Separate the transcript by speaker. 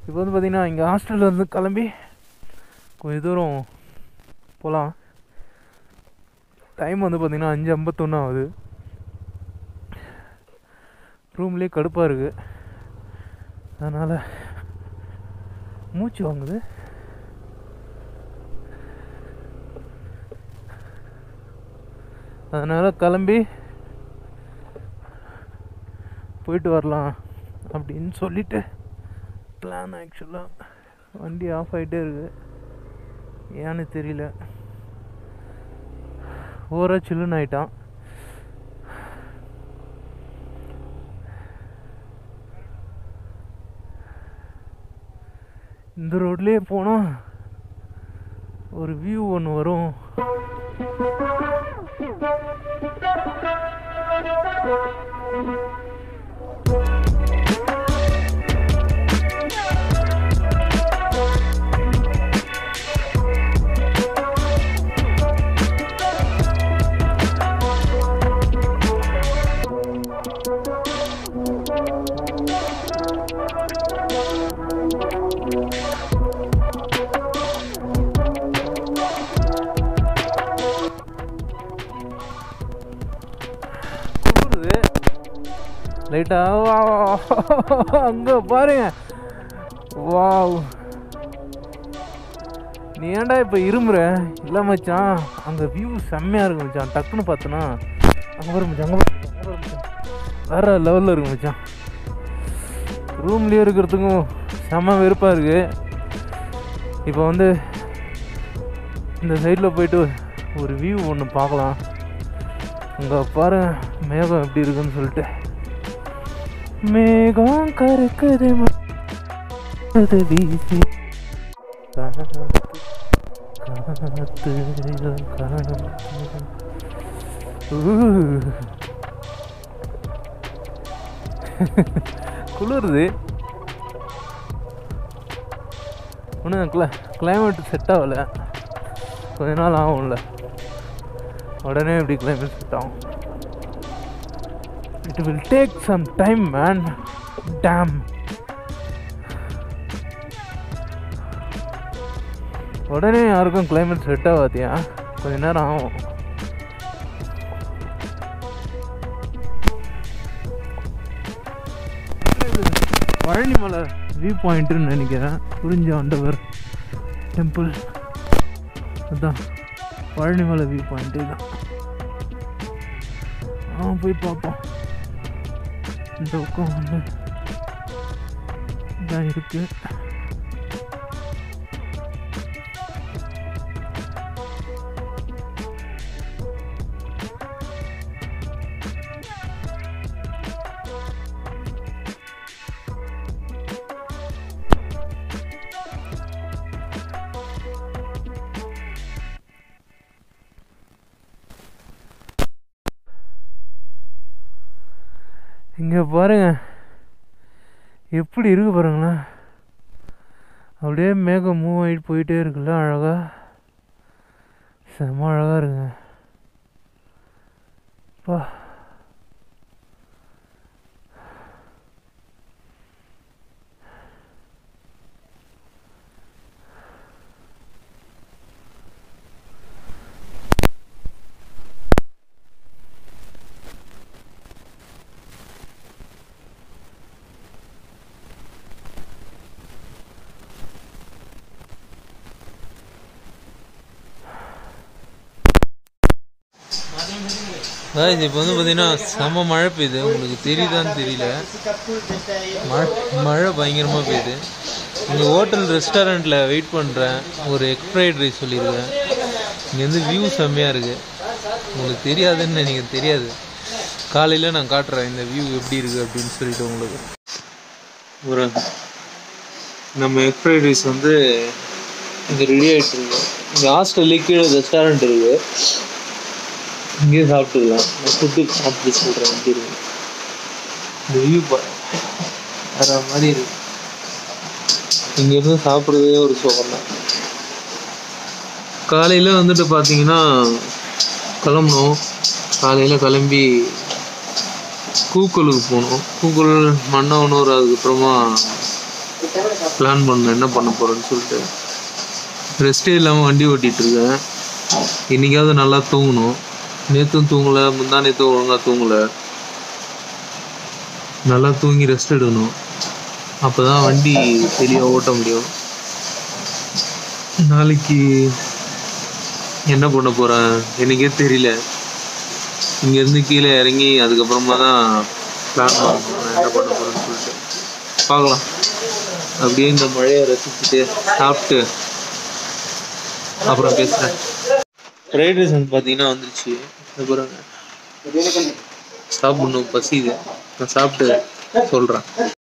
Speaker 1: இப்போ வந்து பார்த்திங்கன்னா இங்கே ஹாஸ்டல்லேருந்து கிளம்பி கொஞ்சம் தூரம் போகலாம் டைம் வந்து பார்த்திங்கன்னா அஞ்சு ஐம்பத்தொன்று ஆகுது ரூம்லேயே கடுப்பாக இருக்குது அதனால் மூச்சு வாங்குது அதனால் கிளம்பி போயிட்டு வரலாம் அப்படின்னு சொல்லிட்டு பிளான் ஆக்சுவலாக வண்டி ஆஃப் ஆகிட்டே இருக்கு ஏன்னு தெரியல ஓரா சில்லுன்னு ஆயிட்டான் இந்த ரோட்லேயே போனால் ஒரு வியூ ஒன்று வரும் குளிருது லைட்டாக அங்கே பாருங்க வாவ் நீ ஏன்டா இப்போ இருமுற இல்லை மச்சான் அங்கே வியூ செம்மையாக இருக்கு மச்சான் டக்குன்னு பார்த்தனா அங்கே வரும் மச்சான் அங்கே பாரு மச்சான் வேற லெவலில் இருக்கு மச்சான் ரூம்லேயே இருக்கிறதுக்கும் செம்ம வெறுப்பாக இருக்குது இப்போ வந்து இந்த சைடில் போயிட்டு ஒரு வியூ ஒன்று பார்க்கலாம் அங்கே பாரு மேகம் எப்படி இருக்குன்னு சொல்லிட்டு மேகம் கருக்குது ம- அது வீசி காத்து காத்து காணும். ஊ. குளிருது ஒன்றும் கிள கிளைமேட் செட் ஆகலை கொஞ்ச நாள் ஆகும்ல உடனே இப்படி கிளைமேட் செட் ஆகும் it will take some time man damn உடனே யாருக்கும் கிளைமேட் செட் ஆகாதியா கொஞ்ச நேரம் ஆகும் பழனிமலை வியூ பாயிண்ட்டுன்னு நினைக்கிறேன் குறிஞ்சி ஆண்டவர் டெம்பிள் அதான் பழனிமலை வியூ பாயிண்ட்டு தான் ஆ போய் பார்ப்போம் இந்த பக்கம் வந்து இதான் இருக்கு இங்கே பாருங்க எப்படி இருக்கு பாருங்களேன் அப்படியே மேகம் மூவ் ஆகிட்டு போயிட்டே இருக்குல்ல அழகா செம்ம அழகா இருக்குங்க பா guys இப்போ வந்து பார்த்தீங்கன்னா செம்ம மழை பெய்யுது உங்களுக்கு தெரியுதான்னு தெரியல மழை மழை பயங்கரமாக பெய்யுது இங்கே ஹோட்டல் ரெஸ்டாரண்ட்டில் வெயிட் பண்ணுறேன் ஒரு எக் ஃப்ரைட் ரைஸ் சொல்லியிருக்கேன் இங்கே வந்து வியூ செம்மையாக இருக்குது உங்களுக்கு தெரியாதுன்னு எனக்கு தெரியாது காலையில் நான் காட்டுறேன் இந்த வியூ எப்படி இருக்குது அப்படின்னு சொல்லிட்டு உங்களுக்கு ஒரு நம்ம எக் ஃப்ரைட் ரைஸ் வந்து இங்கே ரெடி ஆகிட்டு இருக்கு இங்கே ஹாஸ்டல்லே கீழே ரெஸ்டாரண்ட் இருக்குது இங்கேயே சாப்பிட்டுக்கலாம் நான் ஃபுட்டு சாப்பிட்டு சொல்கிறேன் எப்படி இருக்கு இந்த வியூ பாரு வேற மாதிரி இருக்கு இங்கேருந்து சாப்பிட்றதே ஒரு சுகம் தான் காலையில் வந்துட்டு பார்த்தீங்கன்னா கிளம்பணும் காலையில் கிளம்பி கூக்கலுக்கு போகணும் கூக்கல் மன்னவனூர் அதுக்கப்புறமா பிளான் பண்ணேன் என்ன பண்ண போகிறேன்னு சொல்லிட்டு ரெஸ்ட்டே இல்லாமல் வண்டி ஓட்டிகிட்டு இருக்கேன் இன்னைக்காவது நல்லா தூங்கணும் நேற்றும் தூங்கலை முந்தா நேற்று ஒழுங்காக தூங்கலை நல்லா தூங்கி ரெஸ்ட் எடுக்கணும் அப்போ தான் வண்டி தெளிவாக ஓட்ட முடியும் நாளைக்கு என்ன பண்ண போகிறேன் எனக்கே தெரியல இங்கேருந்து கீழே இறங்கி அதுக்கப்புறமா தான் பிளான் பண்ணணும் நான் என்ன பண்ண போகிறேன்னு சொல்லிட்டு பார்க்கலாம் அப்படியே இந்த மழையை ரசிச்சுட்டு சாப்பிட்டு அப்புறம் பேசுகிறேன் ஃப்ரைட் ரைஸ் வந்து பார்த்தீங்கன்னா வந்துருச்சு இது பாருங்க சாப்பிடணும் பசிது நான் சாப்பிட்டு சொல்கிறேன்